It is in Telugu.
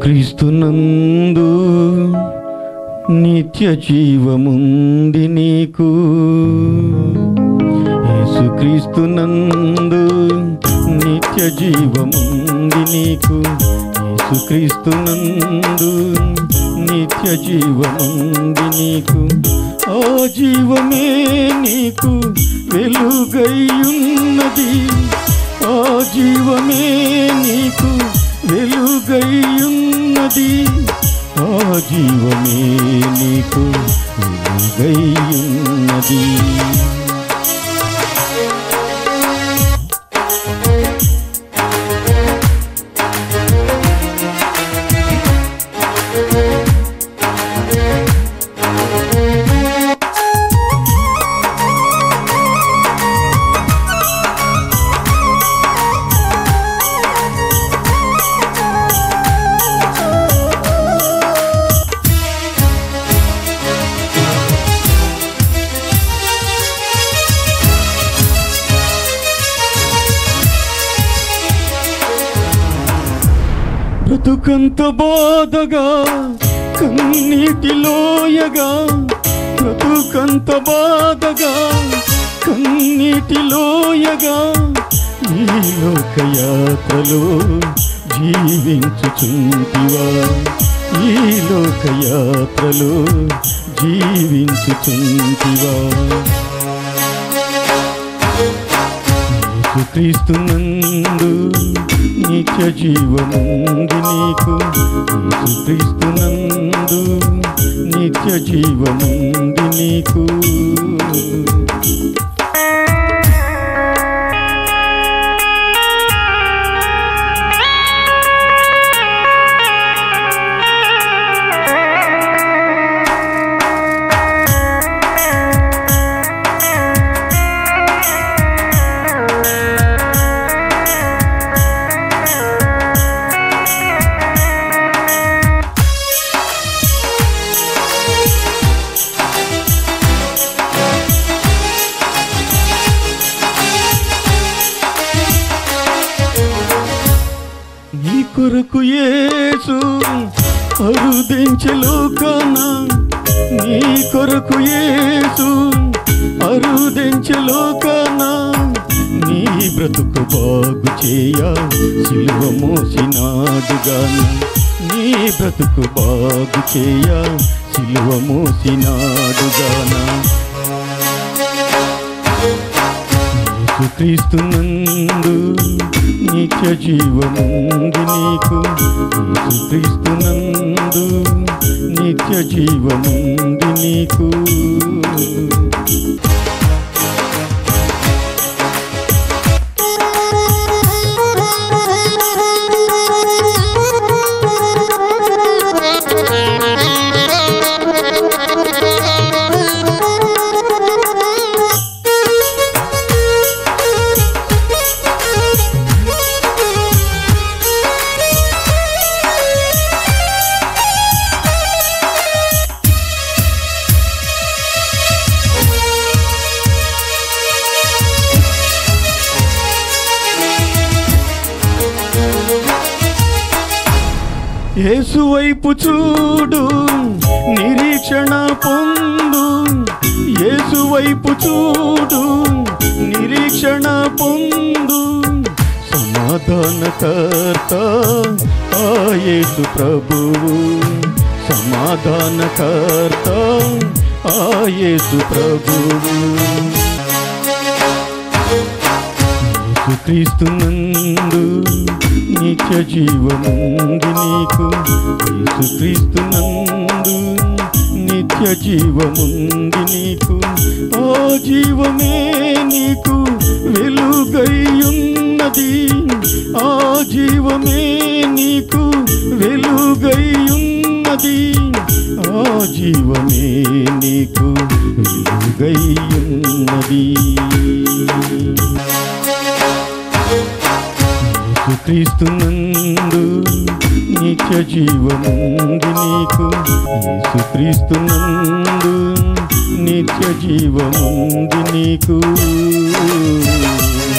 యేసుక్రీస్తునందు నిత్య జీవముంది నీకు యేసుక్రీస్తునందు నిత్య జీవముంది నీకు యేసుక్రీస్తునందు నిత్య జీవముంది నీకు ఆ జీవమే నీకు వెలుగైయున్నది ఆ జీవమే నీకు వెలుగైయున్నది ఆ జీవమే నీకు వెలుగైయున్నది బ్రతుకంత బాధగా కన్నీటిలోయగా బ్రతుకంత బాధగా కన్నీటిలోయగా ఈ లోకయాత్రలో జీవించుచుంటివా ఈ లోకయాత్రలో జీవించుచుంటివా యేసుక్రీస్తునందు నిత్య జీవముంది నీకు యేసుక్రీస్తునందు నిత్య జీవముంది నీకు నీ కొరకు యేసు అరుదించే లోకాన నీ కొరకు యేసు అరుదించే లోకాన నీ బ్రతుకు బాగు చేయ సిలువ మోసినాడుగాన నీ బ్రతుకు బాగు చేయ సిలువ మోసినాడుగాన యేసుక్రీస్తునందు నిత్య జీవముంది నీకు యేసుక్రీస్తునందు నిత్య జీవముంది నీకు యేసు వైపు చూడు నిరీక్షణ పొందు యేసు వైపు చూడు నిరీక్షణ పొందు సమాధానకర్త ఆ యేసు ప్రభువు సమాధానకర్త ఆ యేసు ప్రభువు యేసుక్రీస్తునందు నిత్య జీవముంది నీకు యేసుక్రీస్తునందు నిత్య జీవముంది నీకు ఆ జీవమే నీకు వెలుగైయున్నది ఆ జీవమే నీకు వెలుగైయున్నది ఆ జీవమే నీకు వెలుగైయున్నది యేసుక్రీస్తునందు నిత్య జీవముంది నీకు యేసుక్రీస్తునందు నిత్య జీవముంది నీకు